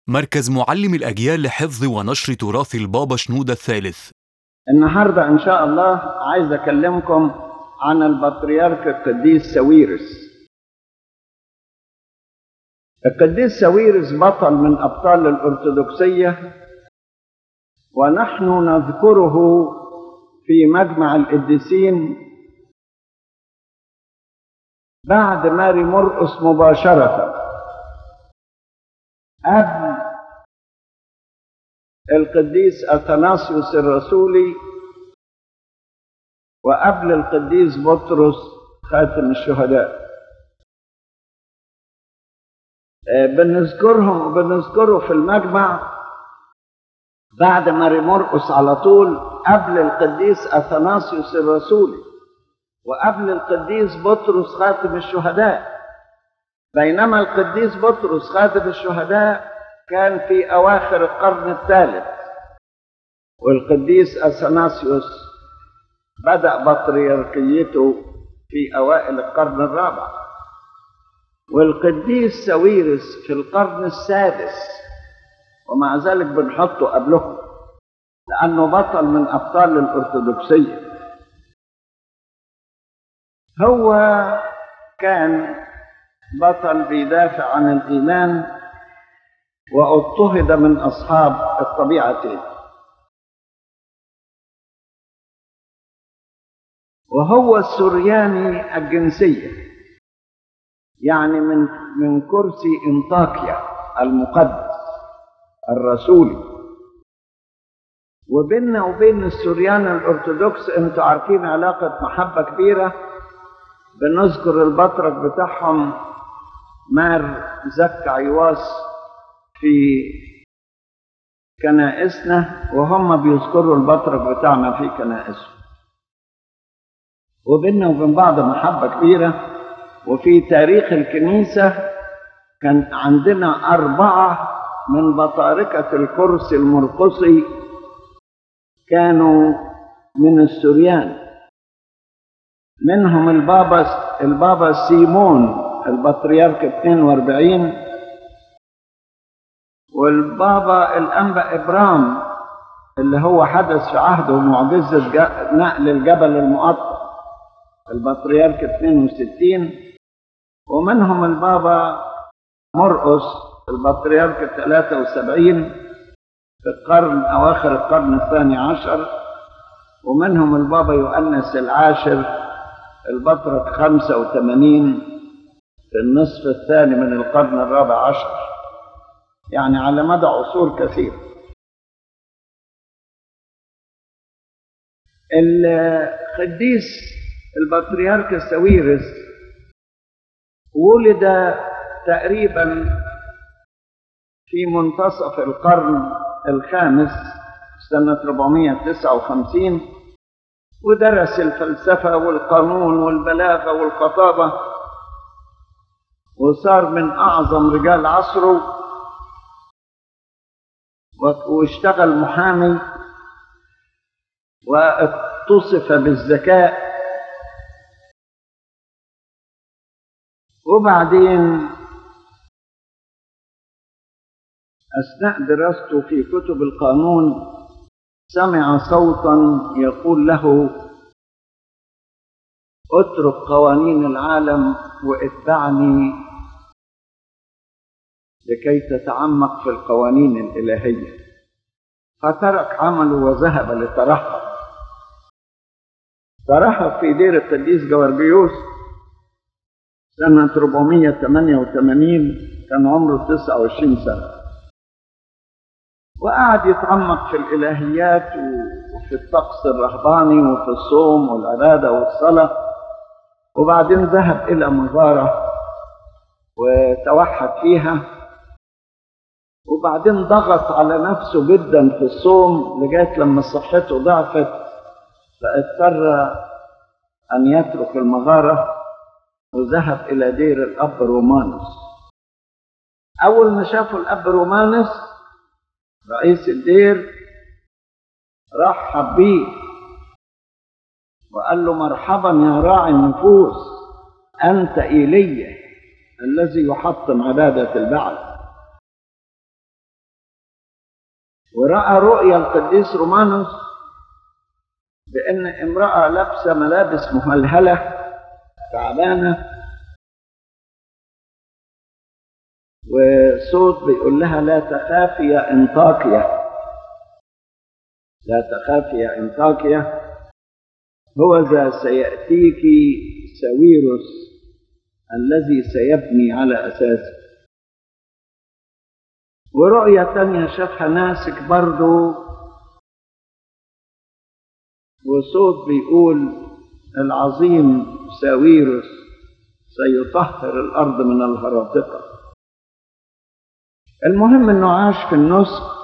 مركز معلم الأجيال لحفظ ونشر تراث البابا شنودة الثالث النهارده ان شاء الله عايز اكلمكم عن البطريرك القديس ساويرس القديس ساويرس بطل من ابطال الارثوذكسيه ونحن نذكره في مجمع القديسين بعد ماري مرقس مباشره قبل القديس اثناسيوس الرسولي وقبل القديس بطرس خاتم الشهداء آه، بنذكرهم بنذكره في المجمع بعد ماري مرقس على طول قبل القديس اثناسيوس الرسولي وقبل القديس بطرس خاتم الشهداء بينما القديس بطرس خاتم الشهداء كان في أواخر القرن الثالث والقديس أثناسيوس بدأ بطريركيته في أوائل القرن الرابع والقديس ساويرس في القرن السادس ومع ذلك بنحطه قبلهم لأنه بطل من أبطال الأرثوذكسية هو كان بطل بيدافع عن الإيمان واضطهد من أصحاب الطبيعتين وهو السرياني الجنسية يعني من من كرسي انطاكيا المقدس الرسولي وبيننا وبين السريان الأرثوذكس انتوا عارفين علاقة محبة كبيرة بنذكر البطرك بتاعهم مار زكا عيواس في كنائسنا وهم بيذكروا البطرك بتاعنا في كنائسهم وبيننا وبين بعض محبة كبيرة وفي تاريخ الكنيسة كان عندنا أربعة من بطاركة الكرسي المرقصي كانوا من السوريان منهم البابا البابا سيمون البطريرك 42 والبابا الأنبا إبرام اللي هو حدث في عهده معجزة جا- نقل الجبل المقطع البطريرك 62 ومنهم البابا مرقس البطريرك 73 في القرن أواخر القرن الثاني عشر ومنهم البابا يؤنس العاشر البطرك 85 في النصف الثاني من القرن الرابع عشر يعني على مدى عصور كثيرة القديس البطريرك الساويرس ولد تقريبا في منتصف القرن الخامس سنة 459 ودرس الفلسفة والقانون والبلاغة والخطابة وصار من أعظم رجال عصره و- واشتغل محامي واتصف بالذكاء وبعدين أثناء دراسته في كتب القانون سمع صوتا يقول له اترك قوانين العالم واتبعني لكي تتعمق في القوانين الإلهية فترك عمله وذهب لترحب ترحب في دير القديس جورجيوس سنة 488 كان عمره 29 سنة وقعد يتعمق في الإلهيات وفي الطقس الرهباني وفي الصوم والعبادة والصلاة وبعدين ذهب إلى مزارة وتوحد فيها وبعدين ضغط على نفسه جدا في الصوم لغاية لما صحته ضعفت فاضطر أن يترك المغارة وذهب إلى دير الأب رومانوس أول ما شافوا الأب رومانوس رئيس الدير رحب بيه وقال له مرحبا يا راعي النفوس أنت إيليا الذي يحطم عبادة البعل ورأى رؤيا القديس رومانوس بأن امرأة لابسة ملابس مهلهلة تعبانة وصوت بيقول لها لا تخافي يا انطاكيا لا تخافي يا انطاكيا هو ذا سيأتيك ساويرس الذي سيبني على أساسه ورؤية تانية شافها ناسك برضو وصوت بيقول العظيم ساويرس سيطهر الأرض من الهراطقة المهم أنه عاش في النسك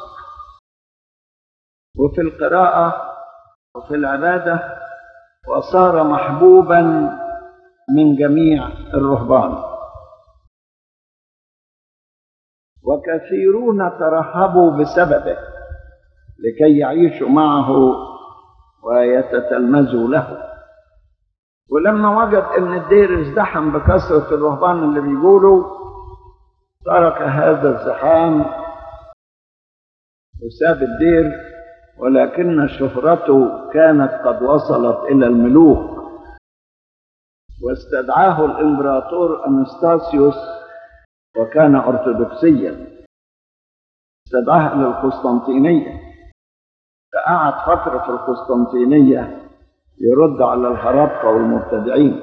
وفي القراءة وفي العبادة وصار محبوبا من جميع الرهبان وكثيرون ترهبوا بسببه لكي يعيشوا معه ويتتلمذوا له ولما وجد ان الدير ازدحم بكثره الرهبان اللي بيقولوا ترك هذا الزحام وساب الدير ولكن شهرته كانت قد وصلت الى الملوك واستدعاه الامبراطور انستاسيوس وكان ارثوذكسيا استدعاه الى القسطنطينيه فقعد فتره في القسطنطينيه يرد على الهرابقه والمبتدعين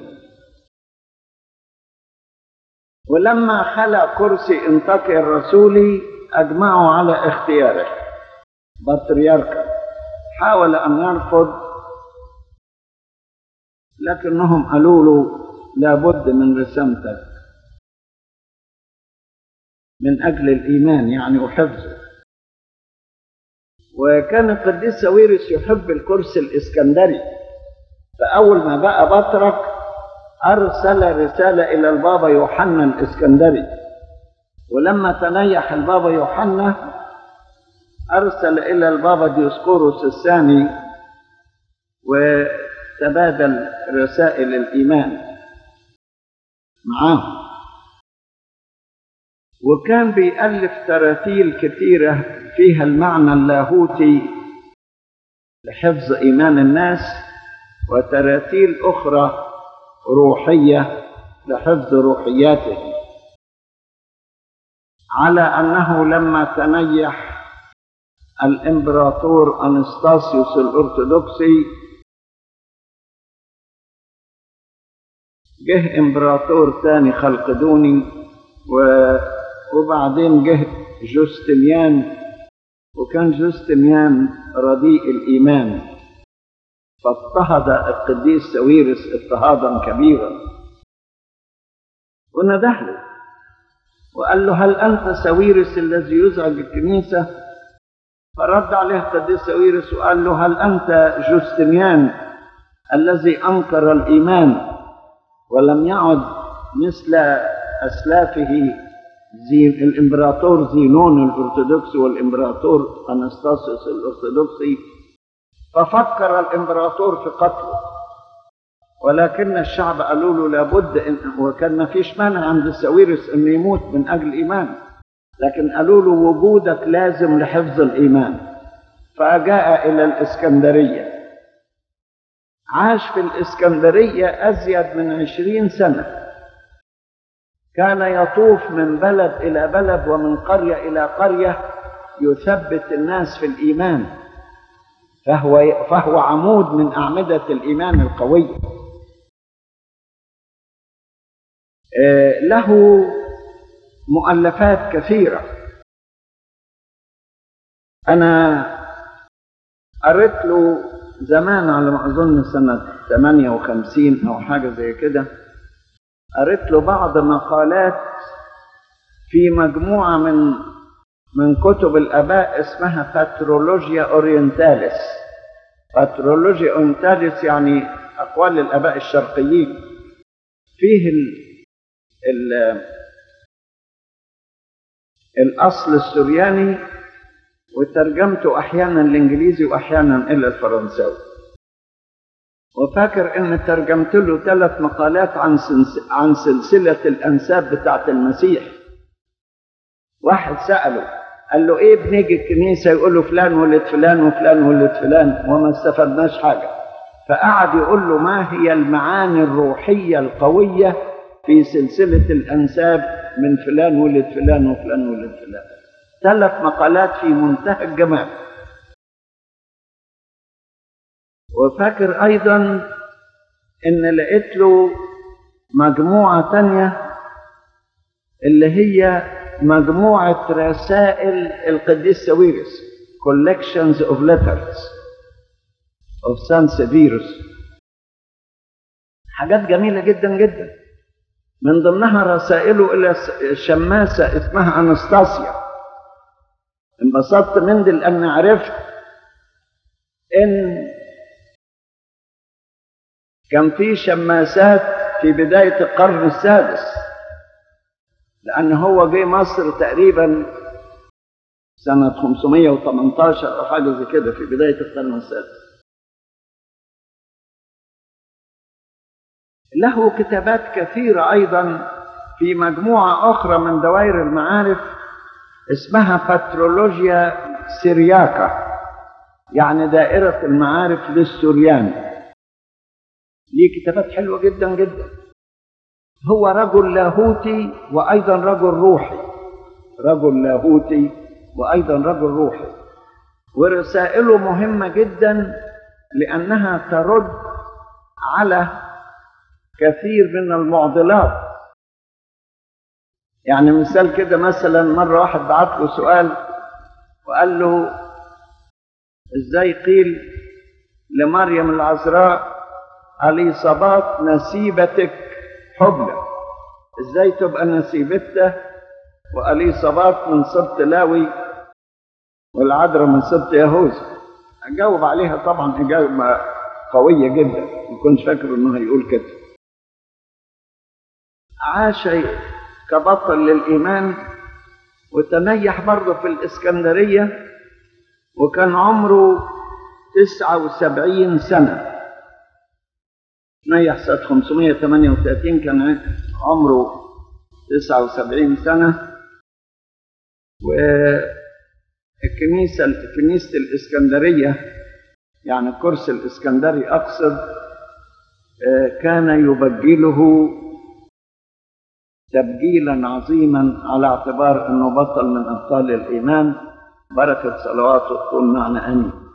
ولما خلق كرسي انطاكيا الرسولي اجمعوا على اختياره بطريركا حاول ان يرفض لكنهم قالوا له لابد من رسامتك من اجل الايمان يعني وحفظه وكان القديس ساويرس يحب الكرسي الاسكندري فاول ما بقى بطرك ارسل رساله الى البابا يوحنا الاسكندري ولما تنيح البابا يوحنا أرسل إلى البابا ديوسكوروس الثاني وتبادل رسائل الإيمان معاه وكان بيألف تراتيل كثيرة فيها المعنى اللاهوتي لحفظ إيمان الناس وتراتيل أخرى روحية لحفظ روحياتهم على أنه لما تنيح الامبراطور انستاسيوس الارثوذكسي جه امبراطور تاني خلقدوني و... وبعدين جه جوستنيان وكان جوستنيان رديء الايمان فاضطهد القديس سويرس اضطهادا كبيرا ونده له وقال له هل انت سويرس الذي يزعج الكنيسه فرد عليه القديس سويرس وقال له هل أنت جوستنيان الذي أنكر الإيمان ولم يعد مثل أسلافه زي الإمبراطور زينون الأرثوذكسي والإمبراطور أنستاسيوس الأرثوذكسي ففكر الإمبراطور في قتله ولكن الشعب قالوا له لابد إن وكان ما فيش مانع عند ساويرس انه يموت من اجل الايمان لكن قالوا له وجودك لازم لحفظ الإيمان فجاء إلى الإسكندرية عاش في الإسكندرية أزيد من عشرين سنة كان يطوف من بلد إلى بلد ومن قرية إلى قرية يثبت الناس في الإيمان فهو, فهو عمود من أعمدة الإيمان القوية له مؤلفات كثيرة أنا قريت له زمان على ما أظن سنة 58 أو حاجة زي كده قريت له بعض مقالات في مجموعة من من كتب الآباء اسمها باترولوجيا أورينتاليس باترولوجيا أورينتاليس يعني أقوال الآباء الشرقيين فيه ال ال الأصل السرياني وترجمته أحيانا الإنجليزي وأحيانا إلى الفرنساوي وفاكر إن ترجمت له ثلاث مقالات عن عن سلسلة الأنساب بتاعت المسيح واحد سأله قال له ايه بنيجي الكنيسه يقول له فلان ولد فلان وفلان ولد فلان وما استفدناش حاجه فقعد يقول له ما هي المعاني الروحيه القويه في سلسله الانساب من فلان ولد فلان وفلان ولد فلان ثلاث مقالات في منتهى الجمال وفاكر ايضا ان لقيت له مجموعه تانيه اللي هي مجموعة رسائل القديس ساويرس collections of letters of San Severus حاجات جميلة جدا جدا من ضمنها رسائله إلى شماسة اسمها أنستاسيا انبسطت من دي لأن عرفت إن كان في شماسات في بداية القرن السادس لأن هو جه مصر تقريبا سنة 518 أو حاجة زي كده في بداية القرن السادس له كتابات كثيرة أيضا في مجموعة أخرى من دوائر المعارف اسمها باترولوجيا سيرياكا يعني دائرة المعارف للسوريان ليه كتابات حلوة جدا جدا هو رجل لاهوتي وايضا رجل روحي رجل لاهوتي وايضا رجل روحي ورسائله مهمه جدا لانها ترد على كثير من المعضلات يعني مثال كده مثلا مره واحد بعت له سؤال وقال له ازاي قيل لمريم العذراء اليصابات نسيبتك حبلى ازاي تبقى نسيبته واليصابات من سبط لاوي والعذراء من سبط يهوذا اجاوب عليها طبعا اجابه قويه جدا ما كنتش فاكر انه هيقول كده عاش كبطل للايمان وتنيح برضه في الاسكندريه وكان عمره تسعة وسبعين سنة نيح سنة 538 كان عمره 79 سنة والكنيسة كنيسة الإسكندرية يعني الكرسي الإسكندري أقصد كان يبجله تبجيلا عظيما على اعتبار أنه بطل من أبطال الإيمان بركة صلواته تكون معنا آمين